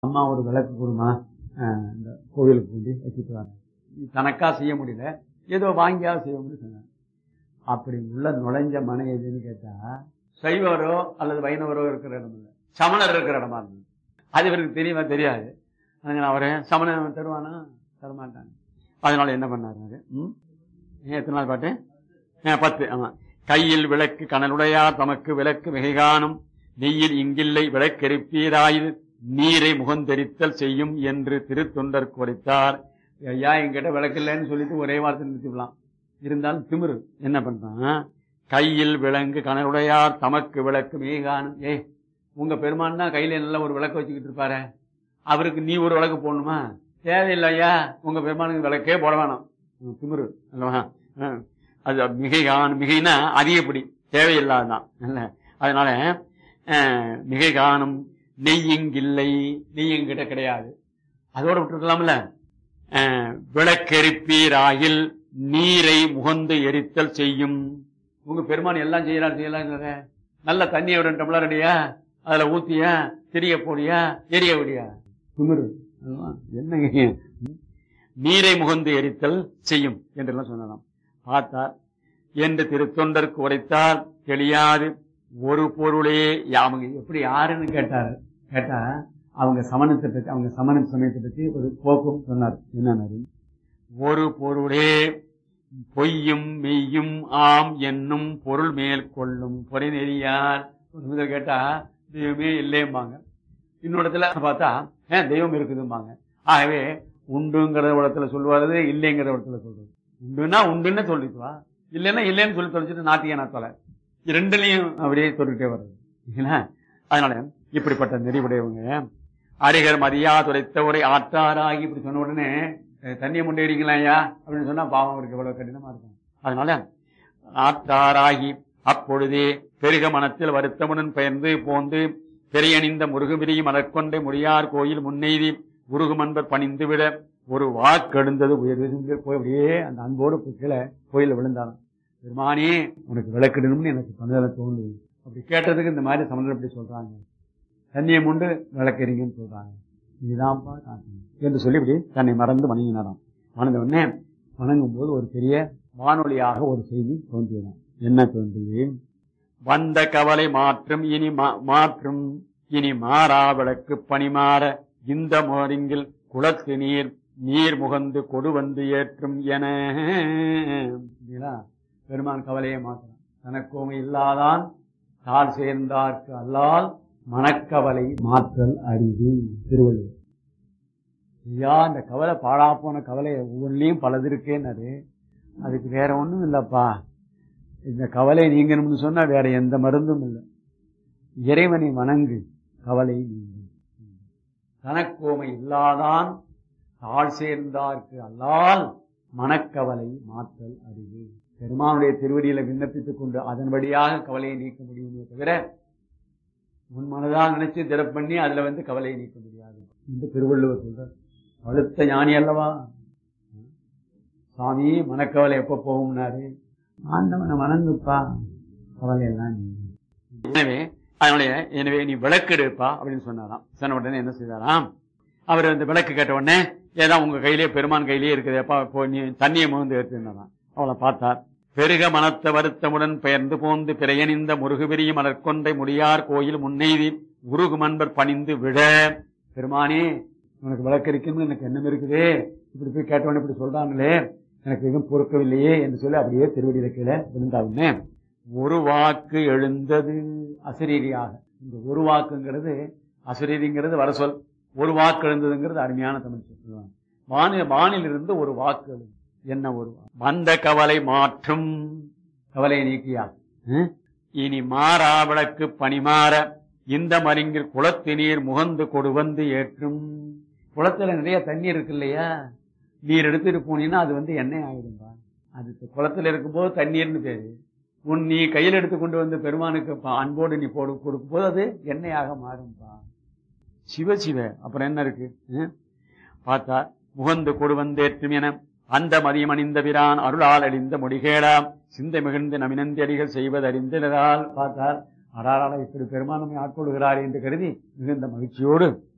அம்மா ஒரு விளக்கு கொடுமா அஹ், இந்த கோவிலுக்கு கொண்டு வச்சுட்டு வாங்க தனக்கா செய்ய முடியல ஏதோ வாங்கியாவது செய்ய முடியும் சொன்னாங்க அப்படி உள்ள நுழைஞ்ச மனை எதுன்னு கேட்டா சைவரோ அல்லது வைணவரோ இருக்கிற இடம் இல்லை சமணர் இருக்கிற இடமா இருந்தது அது இவருக்கு தெரியுமா தெரியாது அதனால அவரு சமணன் தருவானா தரமாட்டாங்க அதனால என்ன பண்ணாரு ம் ஏன் எத்தனை நாள் பாட்டு ஆ, பத்து ஆமா கையில் விளக்கு கனலுடையார் தமக்கு விளக்கு மிகைகாணும் நெய்யில் இங்கில்லை விளக்கெரிப்பீராயில் நீரை முகந்தெரித்தல் செய்யும் என்று திருத்தொண்டர் குறைத்தார் ஐயா என்கிட்ட விளக்கு இல்லைன்னு சொல்லிட்டு ஒரே வார்த்தை நிறுத்திவிடலாம் இருந்தாலும் திமிரு என்ன பண்றான் கையில் விளங்கு கனலுடையார் தமக்கு விளக்கு மிகைகாணும் ஏய் உங்க பெருமான்னா கையில நல்ல ஒரு விளக்கு வச்சுக்கிட்டு இருப்பாரு அவருக்கு நீ ஒரு விளக்கு போடணுமா தேவையில்லையா உங்க பெருமானுக்கு விளக்கே போட வேணாம் உம், திமிரு அல்லவா ஆ. அது மிகைகான் மிகைனா அதிகப்படி தேவையில்லாதான் இல்ல அதனால அஹ், மிகை காணும் நெய் இங்கில்லை நெய் எங்கிட்ட கிடையாது அதோட விட்டுருக்கலாம்ல அஹ், விளக்கெரிப்பீராயில் நீரை முகந்து எரித்தல் செய்யும் உங்க பெருமான் எல்லாம் செய்யலாம் செய்யலாம் நல்ல தண்ணியை விட டம்ளர் அடியா அதுல ஊத்தியா தெரிய போடியா எரிய விடியா திமிரு அல்லவா? என்னங்க நீரை முகந்து எரித்தல் செய்யும் என்றெல்லாம் சொன்னலாம் பார்த்தார் என்று திருத்தொண்டருக்கு உரைத்தார் தெளியாது ஒரு பொருளே அவங்க எப்படி யாருன்னு கேட்டாரு கேட்டா அவங்க சமணத்தை பற்றி அவங்க சமண சமயத்தை பற்றி ஒரு போக்கும் சொன்னார் என்னன்னாரு ஒரு பொருளே பொய்யும் மெய்யும் ஆம் என்னும் பொருள் மேல் கொள்ளும் பொறை நெறியார் ஒரு முதல் கேட்டா தெய்வமே இல்லையம்பாங்க இன்னொரு இடத்துல பார்த்தா ஏன் தெய்வம் இருக்குதும்பாங்க ஆகவே உண்டுங்கிற இடத்துல சொல்லுவாரு இல்லைங்கிற இடத்துல சொல்றது உண்டுன்னா உண்டுன்னு சொல்லிக்குவா இல்லைன்னா இல்லைன்னு சொல்லி தொலைச்சிட்டு நாட்டிய நாத்தலை ரெண்டுலையும் அப்படியே சொல்லிட்டே வருது இல்லைங்களா அதனால இப்படிப்பட்ட நெறிவுடையவங்க அரிகர் மதியா துரைத்தவரை ஆற்றாராகி இப்படி சொன்ன உடனே அஹ், தண்ணியை முண்டேறீங்களா ஐயா அப்படின்னு சொன்னா பாவம் அவருக்கு எவ்வளவு கடினமா இருக்கும் அதனால ஆற்றாராகி அப்பொழுதே பெருக மனத்தில் வருத்தமுடன் பெயர்ந்து போந்து பெரியணிந்த முருகுமிரியும் மலர்கொண்டை முடியார் கோயில் முன்னெய்தி உருகுமன்பர் பணிந்து விட ஒரு வாக்கெழுந்தது உயர்வு போய் அப்படியே அந்த அன்போடு போய் கீழே கோயில விழுந்தாலும் பெருமானே உனக்கு விளக்கிடணும்னு எனக்கு பண்ணல தோணுது அப்படி கேட்டதுக்கு இந்த மாதிரி சமணர் இப்படி சொல்றாங்க தண்ணியை முண்டு விளக்கறீங்கன்னு சொல்றாங்க இதுதான்ப்பா காட்டணும் என்று சொல்லி இப்படி தன்னை மறந்து வணங்கினாராம் வணங்க உடனே வணங்கும் போது ஒரு பெரிய வானொலியாக ஒரு செய்தி தோன்றியதாம் என்ன தோன்றியது வந்த கவலை மாற்றும் இனி மா- மாற்றும் இனி மாறா விளக்கு பணிமாற இந்த மோரிங்கில் குளத்து நீர் நீர் முகந்து கொடு வந்து ஏற்றும் என இல்லைங்களா? பெருமான் கவலையை மாற்றலாம் தனக்கோமை இல்லாதான் தாழ் சேர்ந்தார்க்கு அல்லால் மனக்கவலை மாற்றல் அரிது திருவள்ளுவர் ஐயா இந்த கவலை பாழா போன கவலை ஒவ்வொன்றிலையும் பலது இருக்கேன்னாரு அதுக்கு வேற ஒண்ணும் இல்லப்பா இந்த கவலை நீங்கணும்னு சொன்னா வேற எந்த மருந்தும் இல்லை இறைவனை வணங்கு கவலை நீங்கும் தனக்கோமை இல்லாதான் தாழ் சேர்ந்தார்க்கு அல்லால் மனக்கவலை மாற்றல் அறிவு பெருமானுடைய திருவடியில விண்ணப்பித்துக் கொண்டு அதன்படியாக கவலையை நீக்க முடியுமே தவிர உன் மனதாக நினைச்சு திறப் பண்ணி அதுல வந்து கவலையை நீக்க முடியாது இந்த திருவள்ளுவர் சொல்ற அழுத்த ஞானி அல்லவா சாமி மனக்கவலை எப்ப போகும்னாரு ஆண்டவனை வணங்குப்பா கவலை எல்லாம் நீங்கும். எனவே அதனுடைய எனவே நீ விளக்கு எடுப்பா அப்படின்னு சொன்னாராம் சொன்ன உடனே என்ன செய்தாராம் அவர் அந்த விளக்கு கேட்ட உடனே ஏதா உங்க கையிலேயே பெருமான் கையிலேயே இருக்குதுப்பா இப்போ நீ தண்ணியை முகந்து எடுத்துனாராம் அவளை பார்த்தார் பெருக மனத்த வருத்தமுடன் பெயர்ந்து போந்து பிறையணிந்த முருகுபெரிய மலர்கொண்டை முடியார் கோயில் முன்னெய்தி உருகு மன்பர் பணிந்து விட பெருமானே உனக்கு விளக்கு இருக்குன்னு எனக்கு எண்ணம் இருக்குதே இப்படி போய் கேட்டவன இப்படி சொல்றாங்களே எனக்கு எதுவும் பொறுக்கவில்லையே என்று சொல்லி அப்படியே திருவடியில கீழே விழுந்தாவுன்னே ஒரு வாக்கு எழுந்தது அசரீரியாக இந்த ஒரு வாக்குங்கிறது அசரீரிங்கிறது வர சொல் ஒரு வாக்கு எழுந்ததுங்கிறது அருமையான தமிழ் சொல் சொல்லுவாங்க. வானில் வானிலிருந்து ஒரு வாக்கு எழுந்து என்ன ஒரு வாக்கு? வந்த கவலை மாற்றும் கவலையை நீக்கியா ம்? இனி மாறா விளக்கு பணிமாற இந்த மருங்கில் குளத்து நீர் முகந்து கொடுவந்து ஏற்றும் குளத்துல நிறைய தண்ணீர் இருக்கு இல்லையா நீர் எடுத்துட்டு போனீங்கன்னா அது வந்து எண்ணெய் ஆயிடும்பா அது குளத்துல இருக்கும்போது தண்ணீர்னு பேரு உன் நீ கையில் எடுத்து கொண்டு வந்து பெருமானுக்கு ப- அன்போடு நீ போடு கொடுக்கும் போது அது எண்ணெயாக மாறும்பா சிவ சிவ அப்புறம் என்ன இருக்கு ம்? பார்த்தா முகந்து கொடு வந்தேற்றும் என அந்த மதியம் அணிந்த பிரான் அருளால் அழிந்த முடிகேடாம் சிந்தை மிகுந்து நமினந்தி அடிகள் செய்வதறிந்ததால் பார்த்தார் அடாராட இப்படி பெருமானமை ஆட்கொள்கிறார் என்று கருதி மிகுந்த மகிழ்ச்சியோடு